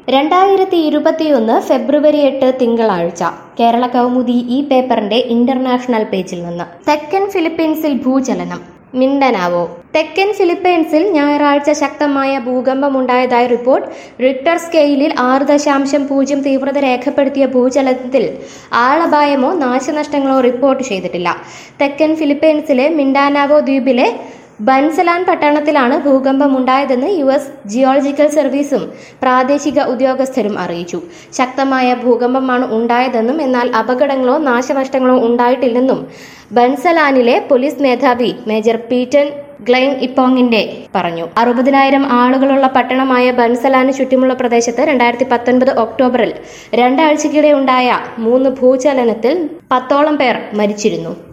രണ്ടായിരത്തി ഇരുപത്തിയൊന്ന് ഫെബ്രുവരി എട്ട് തിങ്കളാഴ്ച കേരള കൗമുദി ഈ പേപ്പറിന്റെ ഇന്റർനാഷണൽ പേജിൽ നിന്ന് തെക്കൻ ഫിലിപ്പീൻസിൽ ഭൂചലനം മിണ്ടനാവോ തെക്കൻ ഫിലിപ്പീൻസിൽ ഞായറാഴ്ച ശക്തമായ ഭൂകമ്പമുണ്ടായതായി റിപ്പോർട്ട് റിക്ടർ സ്കെയിലിൽ ആറ് ദശാംശം പൂജ്യം തീവ്രത രേഖപ്പെടുത്തിയ ഭൂചലനത്തിൽ ആളപായമോ നാശനഷ്ടങ്ങളോ റിപ്പോർട്ട് ചെയ്തിട്ടില്ല തെക്കൻ ഫിലിപ്പീൻസിലെ മിണ്ടാനാവോ ദ്വീപിലെ ബൻസലാൻ പട്ടണത്തിലാണ് ഭൂകമ്പമുണ്ടായതെന്ന് യു എസ് ജിയോളജിക്കൽ സർവീസും പ്രാദേശിക ഉദ്യോഗസ്ഥരും അറിയിച്ചു ശക്തമായ ഭൂകമ്പമാണ് ഉണ്ടായതെന്നും എന്നാൽ അപകടങ്ങളോ നാശനഷ്ടങ്ങളോ ഉണ്ടായിട്ടില്ലെന്നും ബൻസലാനിലെ പോലീസ് മേധാവി മേജർ പീറ്റൻ ഗ്ലെയിൻ ഇപ്പോങ്ങിന്റെ പറഞ്ഞു അറുപതിനായിരം ആളുകളുള്ള പട്ടണമായ ബൻസലാന് ചുറ്റുമുള്ള പ്രദേശത്ത് രണ്ടായിരത്തി പത്തൊൻപത് ഒക്ടോബറിൽ രണ്ടാഴ്ചക്കിടെ ഉണ്ടായ മൂന്ന് ഭൂചലനത്തിൽ പത്തോളം പേർ മരിച്ചിരുന്നു